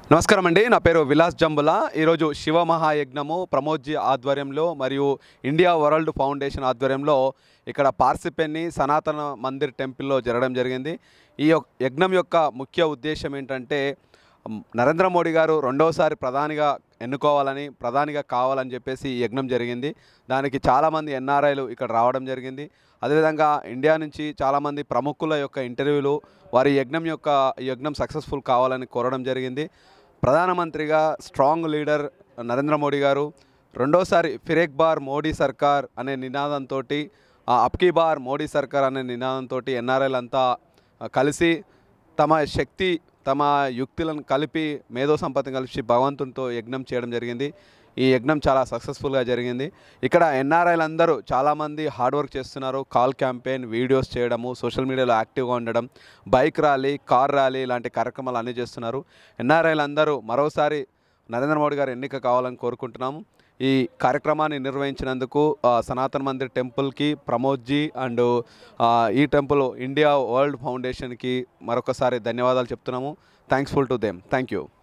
నమస్కారం అండి నా పేరు విలాస్ జంబుల ఈరోజు శివ మహాయజ్ఞము ప్రమోద్జీ ఆధ్వర్యంలో మరియు ఇండియా వరల్డ్ ఫౌండేషన్ ఆధ్వర్యంలో ఇక్కడ పార్సిపెన్ని సనాతన మందిర్ టెంపుల్లో జరగడం జరిగింది ఈ యొక్- యజ్ఞం యొక్క ముఖ్య ఉద్దేశం ఏంటంటే మ్, నరేంద్ర మోడీ గారు రెండవసారి ప్రధానిగా ఎన్నుకోవాలని ప్రధానిగా కావాలని చెప్పేసి ఈ యజ్ఞం జరిగింది దానికి చాలామంది ఎన్ఆర్ఐలు ఇక్కడ రావడం జరిగింది అదేవిధంగా ఇండియా నుంచి చాలామంది ప్రముఖుల యొక్క ఇంటర్వ్యూలు వారి యజ్ఞం యొక్క ఈ యజ్ఞం సక్సెస్ఫుల్ కావాలని కోరడం జరిగింది ప్రధానమంత్రిగా స్ట్రాంగ్ లీడర్ నరేంద్ర మోడీ గారు రెండోసారి ఫిరేక్ బార్ మోడీ సర్కార్ అనే నినాదంతో అప్కీ బార్ మోడీ సర్కార్ అనే నినాదంతో ఎన్ఆర్ఐలు అంతా ఆ, కలిసి తమ శక్తి తమ యుక్తులను కలిపి మేధో సంపత్తిని కలిసి భగవంతునితో యజ్ఞం చేయడం జరిగింది ఈ యజ్ఞం చాలా సక్సెస్ఫుల్గా జరిగింది ఇక్కడ ఎన్ఆర్ఐలు అందరూ చాలామంది హార్డ్ వర్క్ చేస్తున్నారు కాల్ క్యాంపెయిన్ వీడియోస్ చేయడము సోషల్ మీడియాలో యాక్టివ్గా ఉండడం బైక్ ర్యాలీ కార్ ర్యాలీ ఇలాంటి కార్యక్రమాలు అన్నీ చేస్తున్నారు ఎన్ఆర్ఐలు అందరూ మరోసారి నరేంద్ర మోడీ గారు ఎన్నిక కావాలని కోరుకుంటున్నాము ఈ కార్యక్రమాన్ని నిర్వహించినందుకు ఆ, సనాతన్ మందిర్ టెంపుల్కి ప్రమోద్జీ అండ్ ఆ, ఈ టెంపుల్ ఇండియా వరల్డ్ ఫౌండేషన్కి మరొకసారి ధన్యవాదాలు చెప్తున్నాము thankful to them thank you